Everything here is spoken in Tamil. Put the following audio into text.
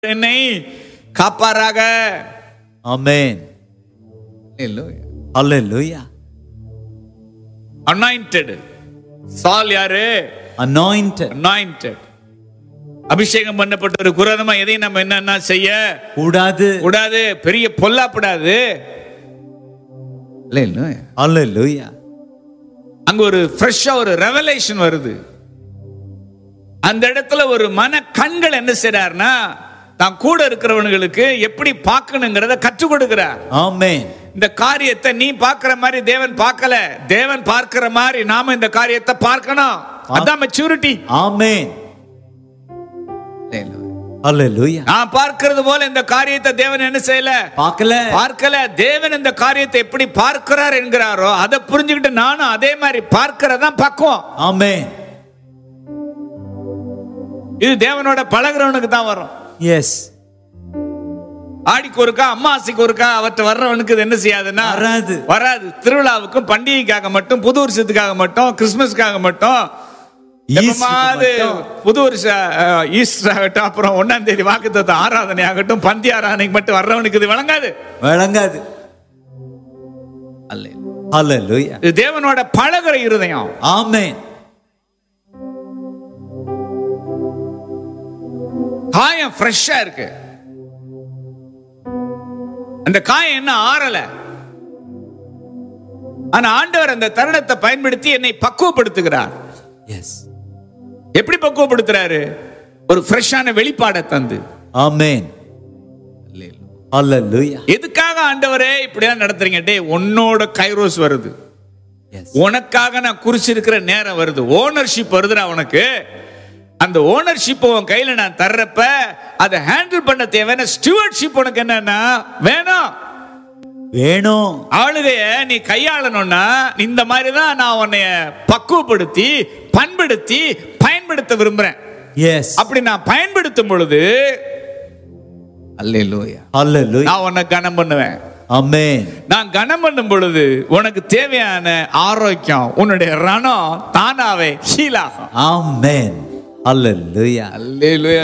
என்னை காப்பாராக Amen. Hallelujah. அனாயிண்டட் சால் யாரு Anointed. அனாயிண்டட் அபிஷேகம் பண்ணப்பட்ட ஒரு குரதமா எதையும் நம்ம என்னன்னா செய்ய கூடாது கூடாது பெரிய பொல்லாப்படாது Hallelujah. அங்க ஒரு ஃப்ரெஷ்ஷா ஒரு ரெவலேஷன் வருது அந்த இடத்துல ஒரு மன கண்கள் என்ன செய்றாருன்னா தான் கூட இருக்கிறவனுங்களுக்கு எப்படி பார்க்கணுங்கிறத கற்றுக் கொடுக்கிறார் Amen. இந்த காரியத்தை நீ பார்க்கிற மாதிரி தேவன் பார்க்கல தேவன் பார்க்கிற மாதிரி நாம இந்த காரியத்தை பார்க்கணும் அதான் மெச்சூரிட்டி Amen. Hallelujah. நான் பார்க்கிறது போல இந்த காரியத்தை தேவன் என்ன செய்யல பார்க்கல பார்க்கல தேவன் இந்த காரியத்தை எப்படி பார்க்கிறார் என்கிறாரோ அதை புரிஞ்சுக்கிட்டு நானும் அதே மாதிரி பார்க்கிறதான் பக்குவம் Amen. இது தேவனோட பழகுறவனுக்கு தான் வரும் Yes. ஆடிக்கு ஒருக்கா அம்மாசிக்கு ஒருக்கா அவற்றை வர்றவனுக்கு இது என்ன செய்யாதுன்னா வராது. வராது திருவிழாவுக்கும் பண்டிகைக்காக மட்டும் புது வருஷத்துக்காக மட்டும் கிறிஸ்துமஸ்க்காக மட்டும் எப்பமாவது மட்டும். புது வருஷ அஹ், ஈஸ்டர் ஆகட்டும் அப்புறம் ஒன்னாம் தேதி வாக்குத்தத்த ஆராதனை ஆகட்டும் பந்தி ஆராதனைக்கு மட்டும் வர்றவனுக்கு இது வழங்காது விளங்காது Hallelujah. இது தேவனோட பழகுற இருதயம் Amen. காயம் ஃப்ரெஷ்ஷா இருக்கு அந்த காயம் என்ன ஆறல ஆனா ஆண்டவர் அந்த தருணத்தை பயன்படுத்தி என்னை பக்குவப்படுத்துகிறார் Yes. எப்படி பக்குவப்படுத்துறாரு ஒரு ஃப்ரெஷ்ஷான வெளிப்பாடை தந்து Amen. Hallelujah. எதுக்காக ஆண்டவரே இப்படிலாம் நடத்துறீங்க டேய் உன்னோட கைரோஸ் வருது Yes. உனக்காக நான் குறிச்சிருக்கிற நேரம் வருது ஓனர்ஷிப் வருதுடா உனக்கு அந்த ஓனர்ஷிப் உன் கையில நான் தர்றப்ப அதை ஹேண்டில் பண்ண தேவையான ஸ்டூவர்ட்ஷிப் உனக்கு என்னன்னா வேணும் வேணும் ஆளுகைய நீ கையாளணும்னா இந்த மாதிரி தான் நான் உன்னைய பக்குவப்படுத்தி பண்படுத்தி பயன்படுத்த விரும்புறேன் Yes. அப்படி நான் பயன்படுத்தும் பொழுது அல்லேலூயா Hallelujah. நான் உன்னை கனம் பண்ணுவேன் Amen. நான் கனம் பண்ணும் பொழுது உனக்கு தேவையான ஆரோக்கியம் உன்னுடைய ரணம் தானாவே ஹீலாகும் Amen. Hallelujah. அல்லேலூயா